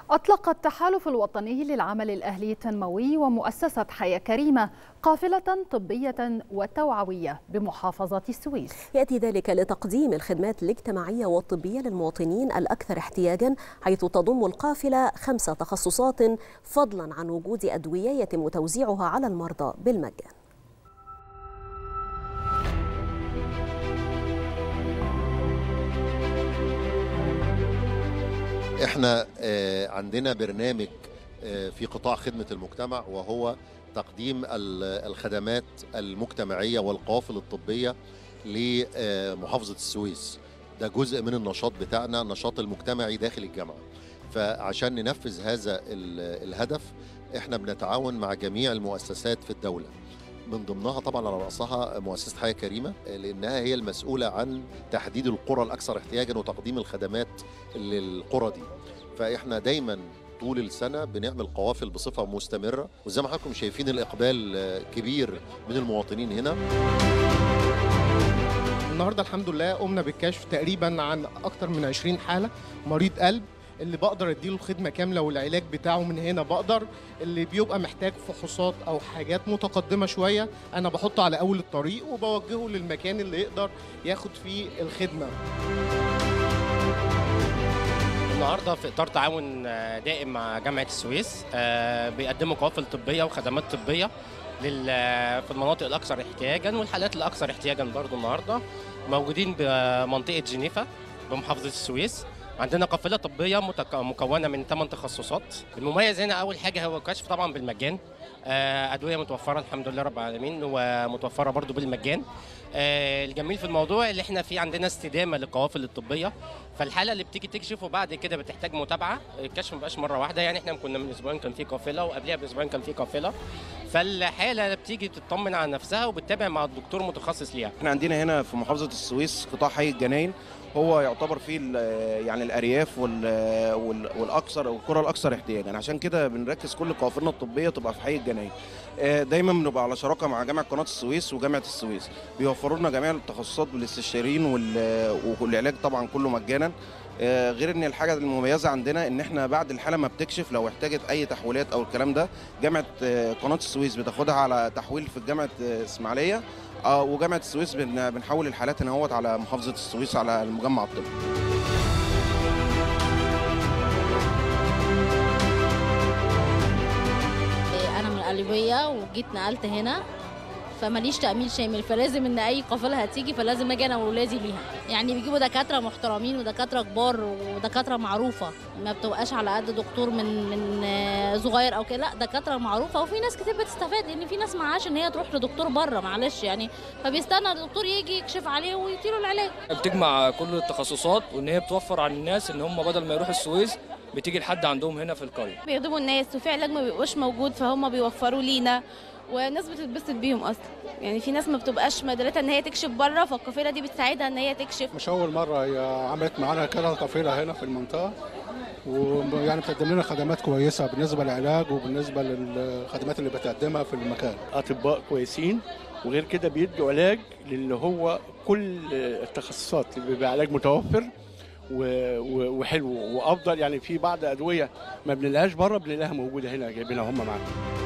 أطلق التحالف الوطني للعمل الأهلي التنموي ومؤسسة حياة كريمة قافلة طبية وتوعوية بمحافظة السويس يأتي ذلك لتقديم الخدمات الاجتماعية والطبية للمواطنين الأكثر احتياجا حيث تضم القافلة خمس تخصصات فضلا عن وجود أدوية يتم توزيعها على المرضى بالمجان احنا عندنا برنامج في قطاع خدمة المجتمع وهو تقديم الخدمات المجتمعية والقوافل الطبية لمحافظة السويس ده جزء من النشاط بتاعنا النشاط المجتمعي داخل الجامعة فعشان ننفذ هذا الهدف احنا بنتعاون مع جميع المؤسسات في الدولة من ضمنها طبعا على رأسها مؤسسة حياة كريمة لأنها هي المسؤولة عن تحديد القرى الأكثر احتياجا وتقديم الخدمات للقرى دي فإحنا دايما طول السنة بنعمل قوافل بصفة مستمرة وزي ما حضراتكم شايفين الإقبال كبير من المواطنين هنا النهارده الحمد لله قمنا بالكشف تقريبا عن اكتر من 20 حاله مريض قلب اللي بقدر اديله الخدمه كامله والعلاج بتاعه من هنا بقدر اللي بيبقى محتاج فحوصات او حاجات متقدمه شويه انا بحطه على اول الطريق وبوجهه للمكان اللي يقدر ياخد فيه الخدمه النهارده في اطار تعاون دائم مع جامعه السويس بيقدموا قوافل طبيه وخدمات طبيه في المناطق الاكثر احتياجا والحالات الاكثر احتياجا برضو النهارده موجودين بمنطقه جنيفا بمحافظه السويس عندنا قافله طبيه متك... مكونه من 8 تخصصات المميز هنا اول حاجه هو الكشف طبعا بالمجان ادويه متوفره الحمد لله رب العالمين ومتوفره برضو بالمجان الجميل في الموضوع اللي احنا في عندنا استدامه للقوافل الطبيه فالحاله اللي بتيجي تكشف وبعد كده بتحتاج متابعه الكشف ما بقاش مره واحده يعني احنا كنا من اسبوعين كان في قافله وقبلها باسبوعين كان في قافله فالحاله بتيجي تطمن على نفسها وبتتابع مع الدكتور متخصص ليها احنا عندنا هنا في محافظه السويس قطاع حي الجناين هو يعتبر فيه يعني الارياف والاكثر والقرى الاكثر احتياجا عشان كده بنركز كل قوافلنا الطبيه تبقى في حي الجناين دايما بنبقى على شراكه مع جامعه قناه السويس وجامعه السويس بيوفروا لنا جميع التخصصات بالاستشاريين والعلاج طبعا كله مجانا غير ان الحاجه المميزه عندنا ان احنا بعد الحاله ما بتكشف لو احتاجت اي تحويلات او الكلام ده جامعه قناه السويس بتاخدها على تحويل في جامعه اسماعيليه وجامعه السويس بنحول الحالات هنا هوت على محافظه السويس على المجمع الطبي انا من قليوبيه وجيت نقلت هنا فماليش تامين شامل فلازم ان اي قافله هتيجي فلازم اجي انا واولادي ليها يعني بيجيبوا دكاتره محترمين ودكاتره كبار ودكاتره معروفه ما بتبقاش على قد دكتور من من صغير او كده لا دكاتره معروفه وفي ناس كتير بتستفاد لان في ناس معهاش ان هي تروح لدكتور بره معلش يعني فبيستنى الدكتور يجي يكشف عليه ويديله العلاج بتجمع كل التخصصات وان هي بتوفر على الناس ان هم بدل ما يروحوا السويس بتيجي لحد عندهم هنا في القريه بيخدموا الناس وفي علاج ما بيبقاش موجود فهم بيوفروا لينا والناس بتتبسط بيهم اصلا يعني في ناس ما بتبقاش مدرتها ان هي تكشف بره فالقافله دي بتساعدها ان هي تكشف مش اول مره هي عملت معانا كده قافله هنا في المنطقه ويعني بتقدم لنا خدمات كويسه بالنسبه للعلاج وبالنسبه للخدمات اللي بتقدمها في المكان اطباء كويسين وغير كده بيدوا علاج اللي هو كل التخصصات اللي بيبقى علاج متوفر وحلو وافضل يعني في بعض ادويه ما بنلاقيهاش بره بنلاقيها موجوده هنا جايبينها هم معانا